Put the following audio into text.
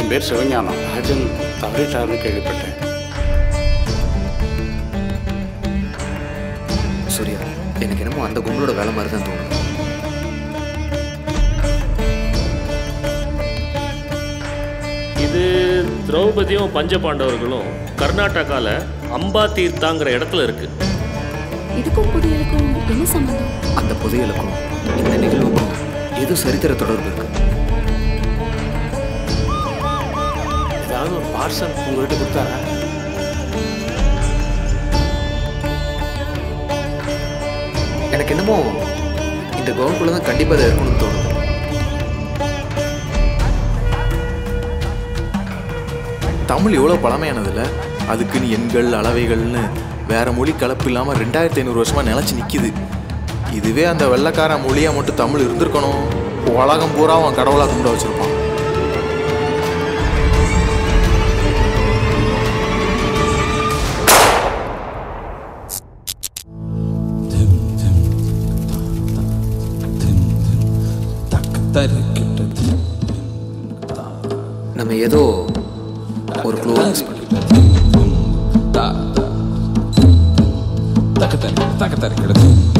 என் பேர் சிவஞானம் ராஜன் தவறிட்டாருன்னு கேள்விப்பட்டேன் சூர்யா எனக்கு என்னமோ அந்த கும்பலோட வேலை மாதிரி தான் தோணுது இது திரௌபதியும் பஞ்சபாண்டவர்களும் கர்நாடகாவில் அம்பா தீர்த்தாங்கிற இடத்துல இருக்கு இதுக்கும் புதியலுக்கும் என்ன சம்பந்தம் அந்த புதையலுக்கும் இந்த நிகழ்வுக்கும் ஏதோ சரித்திர தொடர்பு இருக்கு ஏதாவது ஒரு பார்சல் உங்கள்கிட்ட கொடுத்தாரா எனக்கு என்னமோ இந்த கவுனுக்குள்ள தான் கண்டிப்பாக அதை இருக்கணும்னு தோணுது தமிழ் எவ்வளோ பழமையானதில்ல அதுக்குன்னு எண்கள் அளவைகள்னு வேற மொழி கலப்பு இல்லாமல் ரெண்டாயிரத்தி ஐநூறு வருஷமாக நிலச்சி நிற்கிது இதுவே அந்த வெள்ளைக்கார மொழியாக மட்டும் தமிழ் இருந்திருக்கணும் உலகம் பூரா அவன் கடவுளாக கும்பிட வச்சிருப்பான் நம்ம ஏதோ ஒரு க்ளூ மிஸ் பண்ணி தக்க தரி தக்க தரி கிடது